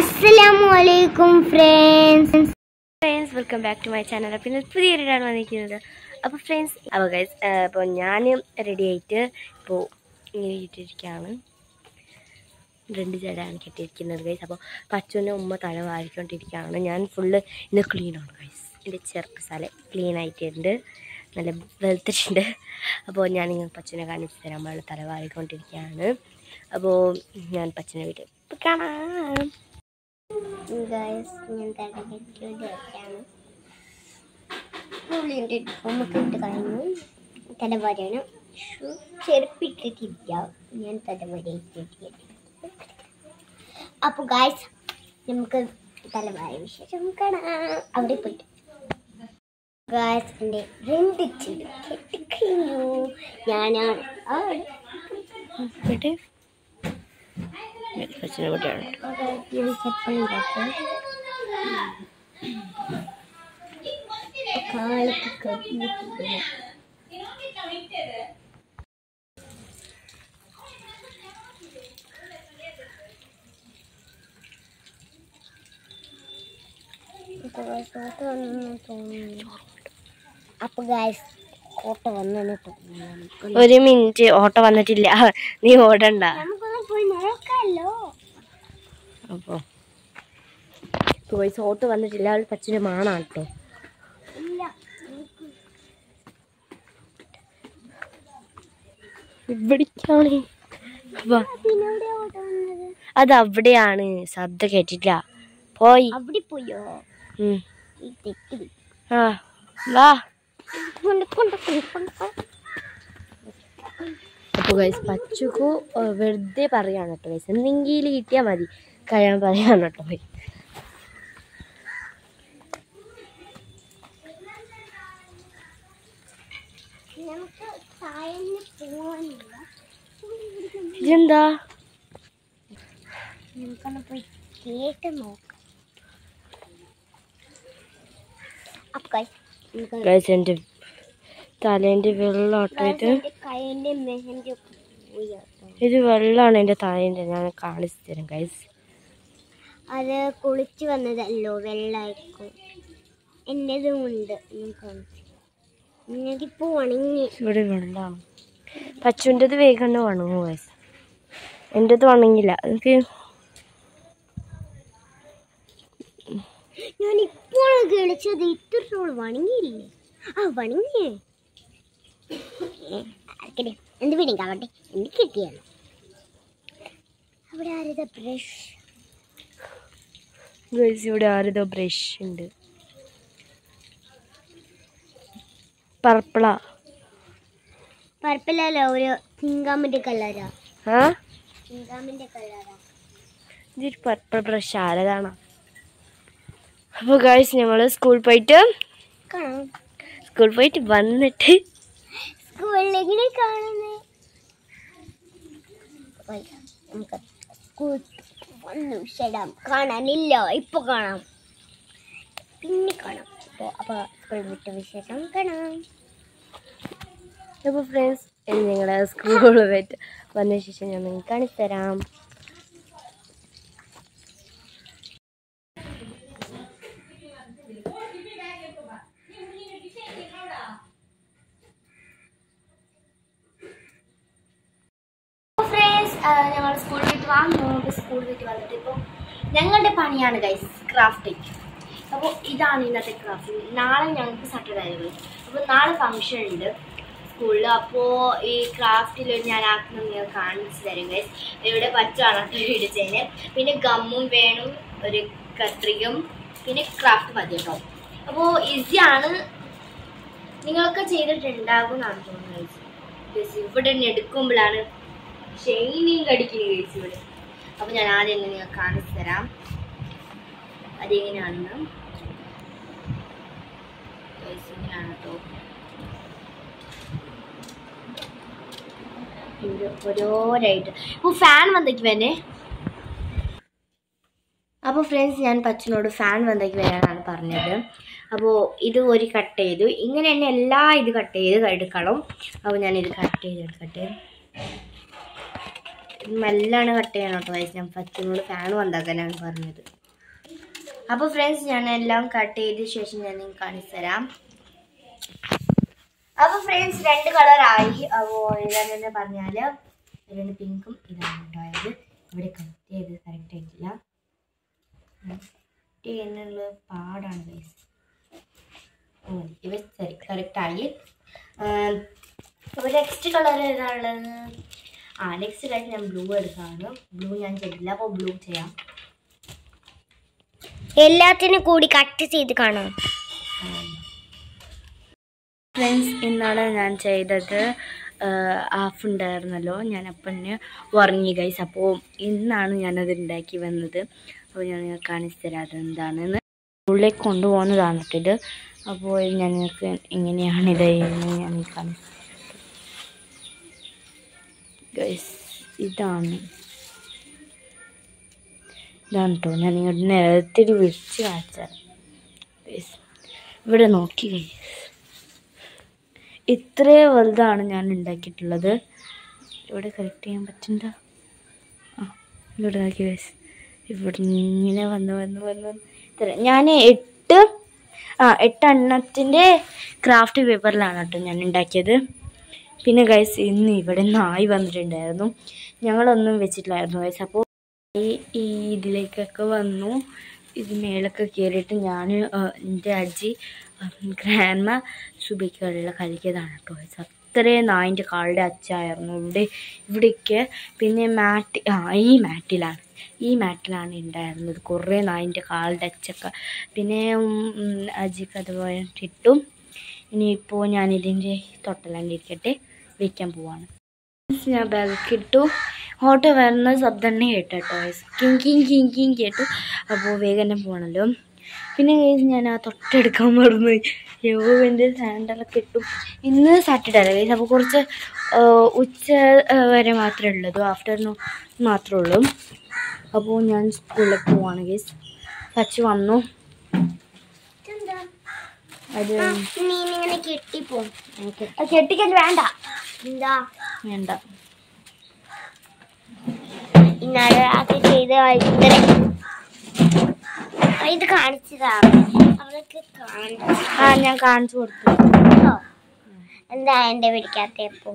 അസ്സലാമു അലൈക്കും friends friends welcome back to my channel പിന്നെ പുതിയൊരിടാണ് വന്നിരിക്കുന്നത് അപ്പോൾ ഫ്രണ്ട്സ് അപ്പോൾ ഗൈസ് അപ്പോൾ ഞാൻ റെഡി ആയിട്ട് ഇപ്പോൾ ഇങ്ങനെ ഇട്ടിരിക്കുകയാണ് രണ്ട് ജടയാണ് കെട്ടിയിരിക്കുന്നത് ഗൈസ് അപ്പോൾ പച്ചുവിൻ്റെ ഉമ്മ തല വാരിക്കൊണ്ടിരിക്കുകയാണ് ഞാൻ ഫുള്ള് ഇന്ന് ക്ലീനാണ് ഗൈസ് എൻ്റെ ചെറുപ്പ് സ്ഥലം ക്ലീൻ ആയിട്ടുണ്ട് നല്ല വെളുത്തിട്ടുണ്ട് അപ്പോൾ ഞാൻ ഇങ്ങനെ പച്ചുവിനെ കാണിച്ചു തരാൻ നമ്മൾ തല വാരിക്കൊണ്ടിരിക്കുകയാണ് അപ്പോൾ ഞാൻ പച്ചുവിനെ വീട്ടിൽ ഇപ്പം കാണാം ഗൈസ് ഞാൻ തലക്കെട്ടിയാണ് പുള്ളിൻ്റെ ഉമ്മക്ക് ഇട്ട് കഴിഞ്ഞു തലവരയാണ് ചെറുപ്പിട്ടിട്ടില്ല ഞാൻ തലവര ഇട്ടിട്ട് അപ്പോൾ ഗൈസ് നമുക്ക് തലവാര വിശേഷം കാണാം അവിടെ പോയിട്ട് ഗൈസ് എൻ്റെ രണ്ട് ചെടി കെട്ടിക്കഴിഞ്ഞു ഞാനാണ് ആട് എന്നിട്ട് പച്ചുവിനെ കൂട്ടിയാണ് ഞാൻ ചെപ്പലുണ്ടാക്കും കാലത്ത് കത്തിയിരിക്കുന്നു അപ്പൊ ഗായ്സ് കോട്ട വന്നു തോന്നുന്നു ഒരു മിനിറ്റ് ഓട്ടോ വന്നിട്ടില്ല നീ ഓടണ്ട നമുക്കൊന്ന് പോയി നോക്കാമല്ലോ അപ്പോൾ വോയിസ് ഓട്ടോ വന്നിട്ടില്ല അവൾ പച്ചിൻ്റെ മാണാണ് കേട്ടോ ഇല്ല ഇവിടേക്കാണ് വാ. പിന്നെ എവിടെ ഓട്ട വന്നത് അത് അവിടെയാണ് ശബ്ദം കേട്ടിട്ടില്ല പോയി അവിടെ പോയോ ഉം. ഈ തെറ്റി ആ വാ കൊണ്ട് കൊണ്ട് കൊണ്ട് കൊണ്ട് കൊണ്ട്. അപ്പോൾ ഗൈസ് പച്ചുക്കു ഏഹ്, വെറുതെ പറയാണ് കേട്ടോ ഗൈസ് എന്തെങ്കിലും കിട്ടിയാൽ മതി കഴിയാൻ പറയാണ് കേട്ടോ പോയി നമുക്ക് ചായന് പോവാനില്ല ഇതെന്താ നമുക്കൊന്ന് പോയി കേട്ട് നോക്കാം അപ്പൊ guys, നമുക്ക് ഗൈസ് എൻ്റെ തലേൻ്റെ വെള്ളം ഓട്ടോ ഇത് എന്റെ കയ്യിന്റെ മെഹന്തി ഒക്കെ പോയി കേട്ടോ. ഇത് വെള്ളമാണ് എൻ്റെ തലേൻ്റെ ഞാൻ കാണിച്ചു തരാം ഗൈസ് അത് കുളിച്ച് വന്നതല്ലോ വെള്ളമായിരിക്കും എൻ്റെതും ഉണ്ട് എനിക്കിപ്പോ ഉണങ്ങി ഇവിടെ വെള്ളമാണ് പച്ചുവിൻ്റെത് വേഗം തന്നെ വണങ്ങും ഗൈസ് എൻ്റെത് വണങ്ങില്ല എനിക്ക് ഞാൻ ഇപ്പോഴാണ് കളിച്ചത് ഇത്രത്തോൾ വണങ്ങിയില്ലേ ആ വണങ്ങിയേ ആർക്കടെ എന്ത് പിടിക്കാവട്ടെ എനിക്ക് കിട്ടിയാണ് അവിടെ ആരതാ ബ്രഷ് ഗൈസ് ഇവിടെ ആരതോ ബ്രഷ് ഉണ്ട് പർപ്പിളാ പർപ്പിലല്ലോ ഒരു ചിങ്കാമിന്റെ കളറാ ആ ചിങ്കാമിന്റെ കളറാ ഇതൊരു പർപ്പിൾ ബ്രഷ് ആരതാണ് അപ്പോൾ ഗൈസ് ഞങ്ങൾ സ്കൂളിൽ പോയിട്ട് കാണാം സ്കൂളിൽ പോയിട്ട് വന്നിട്ട് സ്കൂളിൽ എങ്ങനെ കാണുന്നേ പോയി, നമുക്ക് സ്കൂൾ ഒന്ന് ശരിയാം കാണാനില്ല ഇപ്പൊ കാണാം പിന്നെ കാണാം അപ്പൊ അപ്പൊ സ്കൂൾ വിട്ട വിശേഷം കാണാം അപ്പോൾ ഫ്രണ്ട്സ് ഞങ്ങൾ സ്കൂളിൽ പോയിട്ട് വന്ന ശേഷം ഞാൻ നിങ്ങൾക്ക് കാണിച്ചു തരാം ഫ്രണ്ട്സ് ഞങ്ങൾ സ്കൂളിൽ വിട്ട് വന്നു സ്കൂളിൽ വിട്ട് വന്നിട്ട് ഇപ്പോൾ ഞങ്ങളുടെ പണിയാണ് ഗൈസ് ക്രാഫ്റ്റിംഗ് അപ്പോൾ ഇതാണ് ഇന്നത്തെ ക്രാഫ്റ്റ് നാളെ ഞങ്ങൾക്ക് സാറ്റർഡേ ആയിരുന്നു അപ്പോൾ നാളെ ഫംഗ്ഷൻ ഉണ്ട് സ്കൂളിൽ അപ്പോൾ ഈ ക്രാഫ്റ്റിൽ ഞാൻ ആക്കുന്നത് നിങ്ങൾ കാണിച്ചു തരും ഗൈസ് ഇവിടെ പച്ചാണ് ഇടിച്ചതിന് പിന്നെ ഗമ്മും വേണം ഒരു കത്രികയും പിന്നെ ക്രാഫ്റ്റ് മതി കേട്ടോ അപ്പോൾ ഈസിയാണ് നിങ്ങളൊക്കെ ചെയ്തിട്ടുണ്ടാകും എന്നാണ് തോന്നുന്നത് ഗൈസ് ഇവിടെ നിന്ന് എടുക്കുമ്പോഴാണ് ഷെയിനിങ് കടിക്കുന്നത് ഗൈസ് ഇവിടെ അപ്പോൾ ഞാൻ ആദ്യം തന്നെ നിങ്ങൾക്ക് കാണിച്ചു തരാം അതെങ്ങനെയാണെന്ന് ഗൈസ് ഇങ്ങനെയാണ് കേട്ടോ ഇത് ഓരോരായിട്ട് ഇപ്പോൾ ഫാൻ വന്നേക്ക് വേണേ അപ്പോൾ ഫ്രണ്ട്സ് ഞാൻ പച്ചനോട് ഫാൻ വന്നേക്ക് വരാനാണ് പറഞ്ഞത് അപ്പോൾ ഇത് ഒരു കട്ട് ചെയ്തു ഇങ്ങനെ തന്നെ എല്ലാ ഇത് കട്ട് ചെയ്ത് എടുക്കണം അപ്പോൾ ഞാൻ ഇത് കട്ട് ചെയ്ത് എടുക്കട്ടെ മെല്ലാണ് കട്ട് ചെയ്യണം കേട്ടോ ഗൈസ് ഞാൻ പച്ചനോട് ഫാൻ വന്നാക്കാനാണ് പറഞ്ഞത് അപ്പോൾ ഫ്രണ്ട്സ് ഞാൻ എല്ലാം കട്ട് ചെയ്ത ശേഷം ഞാൻ നിങ്ങൾക്ക് കാണിച്ചു തരാം അപ്പോൾ ഫ്രണ്ട്സ് രണ്ട് കളറായി അപ്പോൾ ഇതാണെന്ന് പറഞ്ഞാൽ രണ്ട് പിങ്കും ഇതാണ് ഉണ്ടായത് ഇവിടെ കട്ട് ചെയ്ത് കറക്റ്റ് ആയിട്ടില്ല കട്ട് ചെയ്യാനുള്ള പാടാണ് ഗൈസ് ഓ ഇവ ശരി കറക്റ്റായി അപ്പോൾ നെക്സ്റ്റ് കളർ ഏതാണുള്ളത് ആ നെക്സ്റ്റ് കാര്യം ഞാൻ ബ്ലൂ എടുക്കാണ് ബ്ലൂ ഞാൻ ചെയ്തില്ല അപ്പോൾ ബ്ലൂ ചെയ്യാം എല്ലാത്തിനും കൂടി കട്ട് ചെയ്ത് കാണാം ഫ്രണ്ട്സ് ഇന്നാണ് ഞാൻ ചെയ്തത് ഹാഫ് ഉണ്ടായിരുന്നല്ലോ ഞാൻ അപ്പം തന്നെ ഉറങ്ങി ഗൈസ് അപ്പോൾ ഇന്നാണ് ഞാനത് ഉണ്ടാക്കി വന്നത് അപ്പോൾ ഞാൻ നിങ്ങൾക്ക് കാണിച്ചു തരാം അതെന്താണെന്ന് ഉള്ളിലേക്ക് കൊണ്ടുപോകുന്നതാണ് കേട്ടോ ഇത് അപ്പോൾ ഞാൻ നിങ്ങൾക്ക് എങ്ങനെയാണ് ഇത് എന്ന് ഞാൻ കാണിച്ചു ഗൈസ് ഇതാണ് ഇതാണ് കേട്ടോ ഞാൻ നിങ്ങളുടെ നേരത്തിൽ വിളിച്ച് കാണിച്ചത് ഗൈസ് ഇവിടെ നോക്കി ഗൈസ് ഇത്രയും വലുതാണ് ഞാൻ ഉണ്ടാക്കിയിട്ടുള്ളത് ഇവിടെ കറക്റ്റ് ചെയ്യാൻ പറ്റണ്ട ആ ഇവിടെ നോക്കി ഗൈസ് ഇവിടെ ഇങ്ങനെ വന്ന് വന്ന് വന്ന് വന്ന് ഇത്ര ഞാൻ എട്ട് ആ എട്ട് എണ്ണത്തിൻ്റെ ക്രാഫ്റ്റ് പേപ്പറിലാണ് കേട്ടോ ഞാൻ ഉണ്ടാക്കിയത് പിന്നെ ഗൈസ് ഇന്ന് ഇവിടെ നായി വന്നിട്ടുണ്ടായിരുന്നു ഞങ്ങളൊന്നും വെച്ചിട്ടില്ലായിരുന്നു ഗൈസ് അപ്പോൾ ഈ ഈ ഇതിലേക്കൊക്കെ വന്നു ഇത് മേലൊക്കെ കയറിയിട്ട് ഞാൻ എൻ്റെ അജ്ജി ഗ്രാൻഡ്മ സുബിക്കുള്ള കളിക്കതാണ് കേട്ടോ ഗൈസ് അത്രയും നായിൻ്റെ കാളുടെ അച്ചായിരുന്നു ഇവിടെ ഇവിടേക്ക് പിന്നെ മാറ്റ് ആ ഈ മാറ്റിലാണ് ഈ മാറ്റിലാണ് ഉണ്ടായിരുന്നത് കുറേ നായിൻ്റെ കാളുടെ അച്ചൊക്കെ പിന്നെ ഉം, ഉം, അജിക്ക് അതുപോലെ ഇട്ടും ഇനിയിപ്പോൾ ഞാൻ ഇതിൻ്റെ തൊട്ടലാണ്ട് ഇരിക്കട്ടെ വയ്ക്കാൻ പോവാണ് ഞാൻ ബാഗൊക്കെ ഇട്ടു ഓട്ടോ വരുന്ന ശബ്ദം തന്നെ കേട്ടോ കേട്ടോ കിങ് കിങ് കിങ് കിങ് കേട്ടു അപ്പോൾ വേഗം തന്നെ പോകണമല്ലോ പിന്നെ കേസ് ഞാൻ ആ തൊട്ടെടുക്കാൻ മറന്നു യോവിൻ്റെ സാൻഡലൊക്കെ ഇട്ടു ഇന്ന് സാറ്റർഡേ അല്ലേ കേസ് അപ്പോൾ കുറച്ച് ആ, ഉച്ച ആ, വരെ മാത്രമേ ഉള്ളൂ ആഫ്റ്റർനൂൺ മാത്രമേ ഉള്ളൂ അപ്പോൾ ഞാൻ സ്കൂളിലേക്ക് പോവാണ് കേസ് സച്ച് വന്നു അത് മീനിങ്ങനെ കെട്ടിപ്പോവും എനിക്ക് അത് കെട്ടിക്കാൻ വേണ്ട എന്താ വേണ്ട ഇന്നാള് അത് ചെയ്ത് ഇത്ര ഇത് കാണിച്ചതാണ് അവൾക്ക് കാണിച്ചു ആ ഞാൻ കാണിച്ചു കൊടുത്തു എന്താ എന്റെ പിടിക്കാത്തപ്പോ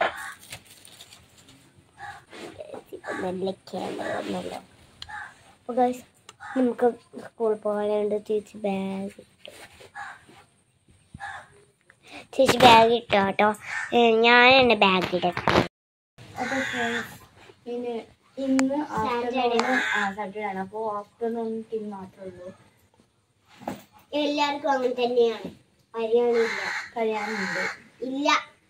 നെല്ലിക്കേണ്ടതൊന്നുമല്ലോ അപ്പൊ guys, നമുക്ക് സ്കൂളിൽ പോകാനുണ്ട് ചേച്ചി ബാഗ് ചേച്ചി ബാഗ് ഇട്ടോ കേട്ടോ ഏ, ഞാൻ എൻ്റെ ബാഗ് ഇടട്ടെ അപ്പോൾ ഇന്ന് ഇന്ന് Saturday. ആ സാറ്റർഡേ ആണ് അപ്പോൾ ആഫ്റ്റർനൂൺ ടീം മാത്രമേ ഉള്ളൂ എല്ലാവർക്കും അങ്ങനെ തന്നെയാണ് പരിഗണില്ല കഴിയാനുണ്ട് ഇല്ല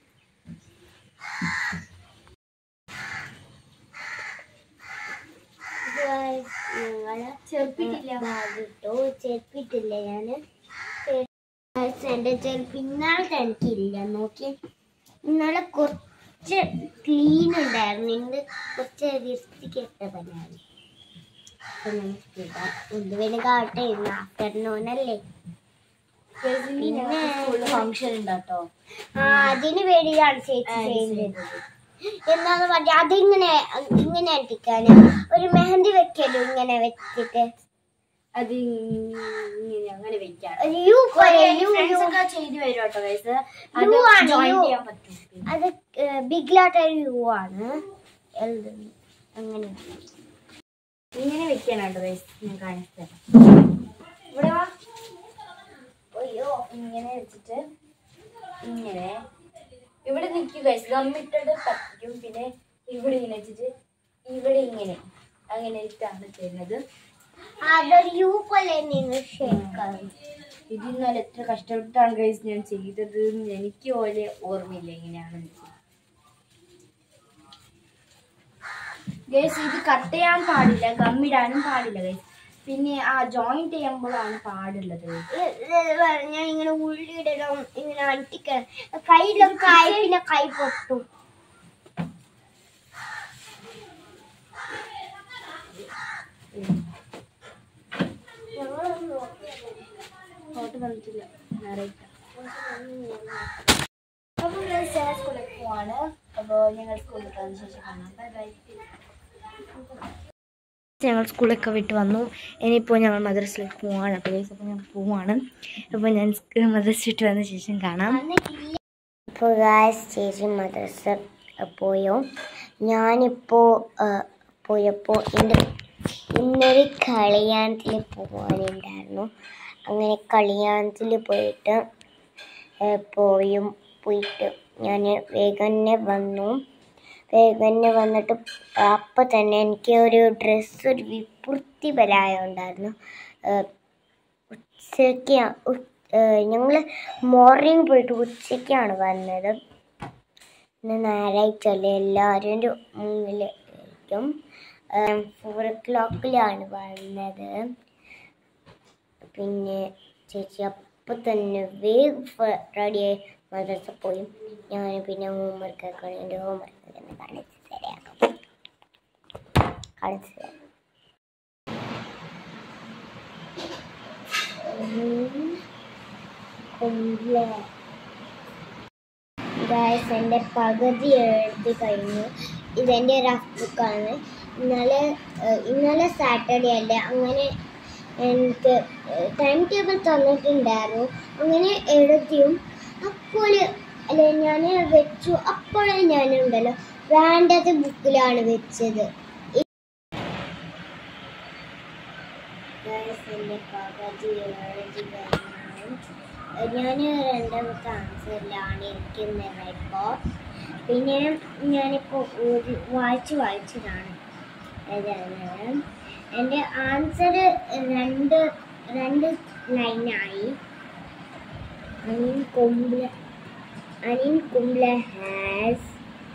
ഞങ്ങള് ചെറുപ്പിട്ടില്ല. ബാഗ് ഇട്ടു ചെരുപ്പിട്ടില്ല ഞാന് എന്റെ ചെരുപ്പ് ഇന്നാളത്തെ എനിക്കില്ല നോക്കി ഇന്നലെ കുറച്ച് ക്ലീൻ ഉണ്ടായിരുന്നു ഇന്ന് കുറച്ച് വൃത്തിക്കെട്ടതന്നെയാണ് അപ്പൊ നമുക്ക് ഇടാം എന്തുവേലും കാട്ടെ ഇന്ന് ആഫ്റ്റർനൂൺ അല്ലേ പിന്നെ സ്കൂളിൽ ഫംഗ്ഷൻ ഉണ്ട് കേട്ടോ ആ അതിന് വേണ്ടിയാണ് ചേച്ചി ചെയ്യുന്നത് എന്നാന്ന് പറഞ്ഞാൽ അതിങ്ങനെ ഇങ്ങനെ അടിക്കാന് ഒരു മെഹന്തി വെക്കല്ലോ ഇങ്ങനെ വെച്ചിട്ട് അത് ഇങ്ങനെ അങ്ങനെ വെക്കാം ഒരു യു പോലെ യു ഫ്രണ്ട്സ് യു ഒക്കെ ചെയ്ത് വരും കേട്ടോ ഗൈസ് അത് യു ആണ്, ജോയിൻ യു. ചെയ്യാൻ പറ്റും അത് ബിഗ് ലാട്ടർ യു ആണ് എഴുതുന്നത് അങ്ങനെ ഇങ്ങനെ വെക്കാനാട്ടോ ഗൈസ് ഞാൻ കാണിച്ചു തരാം ഇവിടെ വാ അയ്യോ ഇങ്ങനെ വെച്ചിട്ട് ഇങ്ങനെ ഇവിടെ നിൽക്കും ഗൈസ് ഗമ്മിട്ടിട്ട് പറ്റിക്കും പിന്നെ ഇവിടെ ഇങ്ങനെ വെച്ചിട്ട് ഇവിടെ ഇങ്ങനെ അങ്ങനെ ഇട്ടാണ് ചെയ്യുന്നത് അതൊരു യു പോലെ നിങ്ങൾ ഷേക്കാണ് ഇത് ഇന്നലെ എത്ര കഷ്ടപ്പെട്ടാണ് ഗൈസ് ഞാൻ ചെയ്തത് എന്ന് എനിക്ക് പോലെ ഓർമ്മയില്ല എങ്ങനെയാണ് ഗൈസ് ഇത് കട്ട് ചെയ്യാൻ പാടില്ല ഗമ്മിടാനും പാടില്ല ഗൈസ് പിന്നെ ആ ജോയിന്റ് ചെയ്യുമ്പോഴാണ് പാടുള്ളത് ഞാൻ ഇങ്ങനെ ഉള്ളിടണം ഇങ്ങനെ അടിക്കണം കയ്യിലൊക്കെ ആയി പിന്നെ കൈ പൊട്ടും ഫോട്ടോ വന്നിട്ടില്ല ഞായറാഴ്ച അപ്പോൾ സ്കൂളിലേക്ക് പോവാണ് അപ്പോൾ ഞങ്ങൾ സ്കൂളിൽ പോയതിനു ശേഷം കാണാം ബൈ ബൈ ഞങ്ങൾ സ്കൂളൊക്കെ വിട്ട് വന്നു ഇനിയിപ്പോൾ ഞങ്ങൾ മദ്രസയിലേക്ക് പോവാണ് അപ്പോൾ ഗൈസ് അപ്പോൾ ഞാൻ പോവാണ് അപ്പോൾ ഞാൻ മദ്രസ വിട്ട് വന്ന ശേഷം കാണാം ഇപ്പോൾ ഗായ്സ് ചേച്ചി മദ്രസ പോയോ ഞാനിപ്പോൾ പോയപ്പോൾ എൻ്റെ ഇന്നൊരു കളിയാണത്തിൽ പോകാനുണ്ടായിരുന്നു അങ്ങനെ കളിയാണത്തിൽ പോയിട്ട് ഏ, പോയും പോയിട്ട് ഞാൻ വേഗം തന്നെ വന്നു വേഗം തന്നെ വന്നിട്ട് അപ്പം തന്നെ എനിക്ക് ഒരു ഡ്രസ്സ് ഒരു വിപുർത്തി ബലായുണ്ടായിരുന്നു ഉച്ചയ്ക്ക് ഞങ്ങൾ മോർണിംഗ് പോയിട്ട് ഉച്ചയ്ക്കാണ് വന്നത് ഇന്ന് ഞായറാഴ്ചയല്ലേ എല്ലാവരും മുന്നിലായിരിക്കും ഫോർ ഓ ക്ലോക്കിലാണ് വന്നത് പിന്നെ ചേച്ചി അപ്പം തന്നെ വേഗം റെഡിയായി മദ്രസ പോയി ഞാൻ പിന്നെ ഹോംവർക്ക് ഒക്കെ എൻ്റെ ഹോംവർക്ക് തന്നെ കാണിച്ച് തരാം കാണിച്ച് തരാം ഗായസ് എൻ്റെ പകുതി എഴുതി കഴിഞ്ഞു ഇതെൻ്റെ റഫ് ബുക്കാണ് ഇന്നലെ ഏഹ്, ഇന്നലെ സാറ്റർഡേ അല്ലേ അങ്ങനെ എനിക്ക് ടൈം ടേബിൾ തന്നിട്ടുണ്ടായിരുന്നു അങ്ങനെ എഴുതിയും അപ്പോൾ അല്ലെ ഞാൻ വെച്ചു അപ്പോഴേ ഞാനുണ്ടല്ലോ വേണ്ടത് ബുക്കിലാണ് വെച്ചത് Guys, എൻ്റെ പകുതി എഴുതി കഴിഞ്ഞു ഞാൻ രണ്ടാമത്തെ ആൻസറിലാണ് ഇരിക്കുന്നത് ഇപ്പോൾ പിന്നെ ഞാനിപ്പോൾ ഒരു വായിച്ച് വായിച്ചതാണ് എഴുതുന്നത് എൻ്റെ ആൻസർ രണ്ട് രണ്ട് ലൈനായി Anil Kumble Anil Kumble has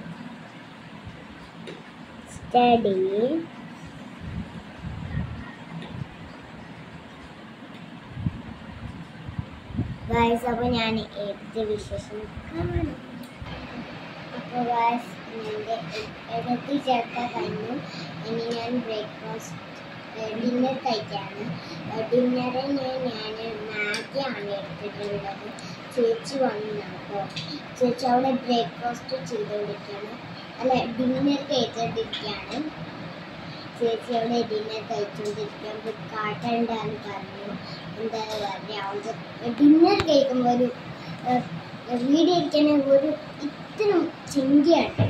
study guys അപ്പോൾ ഞാൻ എഴുതിയ വിശേഷം കാണാം അപ്പോൾ ഗായ്സ് എൻ്റെ എഴുതി ചേർക്കാൻ കഴിഞ്ഞു ഇനി ഞാൻ ബ്രേക്ക്ഫാസ്റ്റ് ഡിന്നർ കഴിക്കാണ് ഡിന്നറിന് ഞാൻ മാഗിയാണ് എടുത്തിട്ടുള്ളത് ചേച്ചി വന്നു അപ്പോൾ ചേച്ചി അവിടെ ബ്രേക്ക്ഫാസ്റ്റ് ചെയ്തുകൊണ്ടിരിക്കുകയാണ് അല്ല ഡിന്നർ കഴിച്ചുകൊണ്ടിരിക്കുകയാണ് ചേച്ചി അവിടെ ഡിന്നർ കഴിച്ചുകൊണ്ടിരിക്കുമ്പോൾ കാട്ടണ്ടെന്ന് പറഞ്ഞു എന്താ പറയുക ഡിന്നർ കഴിക്കുമ്പോൾ ഒരു വീഡിയോ ഇരിക്കണ ഒരു ഇത്ര ചിന്തയാണ്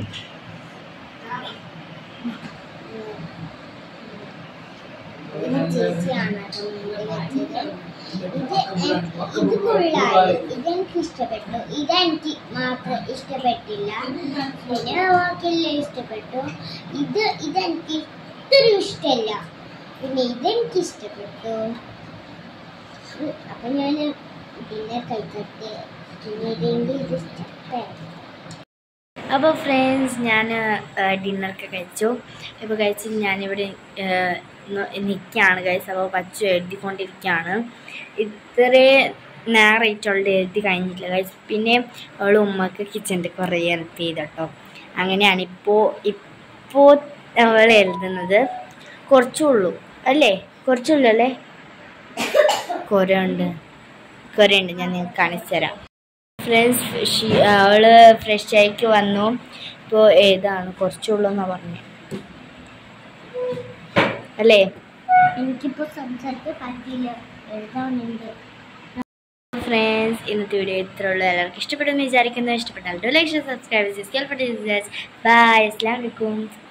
ഇത് ചേച്ചിയാണ് കേട്ടോ മുന്നിൽ വെച്ചത് ഇത് എ- ഇത് കൊള്ളായി ഇതെനിക്ക് ഇഷ്ടപ്പെട്ടു ഇതെനിക്ക് മാത്രം ഇഷ്ടപ്പെട്ടില്ല പിന്നെ ബാക്കിയെല്ലാം ഇഷ്ടപ്പെട്ടു ഇത് ഇതെനിക്ക് ഇത്രയും ഇഷ്ടമല്ല പിന്നെ ഇതെനിക്ക് ഇഷ്ടപ്പെട്ടു ഉം, അപ്പൊ ഞാൻ ഡിന്നർ കഴിക്കട്ടെ പിന്നെ ഇതെങ്കിൽ ഇത് ഇഷ്ടപ്പെട്ടു അപ്പോൾ ഫ്രണ്ട്സ് ഞാൻ ഡിന്നറൊക്കെ കഴിച്ചു ഇപ്പോൾ കഴിച്ച് ഞാനിവിടെ നിൽക്കുകയാണ് കഴിച്ച് അപ്പോൾ പച്ചു എഴുതിക്കൊണ്ടിരിക്കുകയാണ് ഇത്രേ നേറായിട്ടുള്ള എഴുതി കഴിഞ്ഞിട്ടില്ല കഴിച്ച് പിന്നെ അവൾ ഉമ്മക്ക് കിച്ചണിൽ കുറേ ഹെൽപ്പ് ചെയ്തട്ടോ അങ്ങനെയാണ് ഇപ്പോൾ ഇപ്പോൾ അവൾ എഴുതുന്നത് കുറച്ചുള്ളൂ അല്ലേ കുറച്ചുള്ളൂ അല്ലേ കുറേ ഉണ്ട് കുറേ ഉണ്ട് ഞാൻ നിങ്ങൾക്ക് കാണിച്ചു തരാം ഫ്രണ്ട്സ് അവള് ഫ്രഷ് ആയിക്ക് വന്നു ഇപ്പോൾ ഏതാണ് കുറച്ചുള്ളൂ എന്നാ പറഞ്ഞത് അല്ലേ എനിക്കിപ്പോ സംസാരിക്കാൻ പറ്റില്ല എഴുതാനുണ്ട് ഫ്രണ്ട്സ് ഇന്നത്തെ വീഡിയോ ഇത്ര ഉള്ളൂ എല്ലാവർക്കും ഇഷ്ടപ്പെട്ടെന്ന് വിചാരിക്കുന്നു ഇഷ്ടപ്പെട്ടാൽ ലൈക്ക് സബ്സ്ക്രൈബ് ചെയ്ത് ബൈ അസ്ലാം വലൈക്കും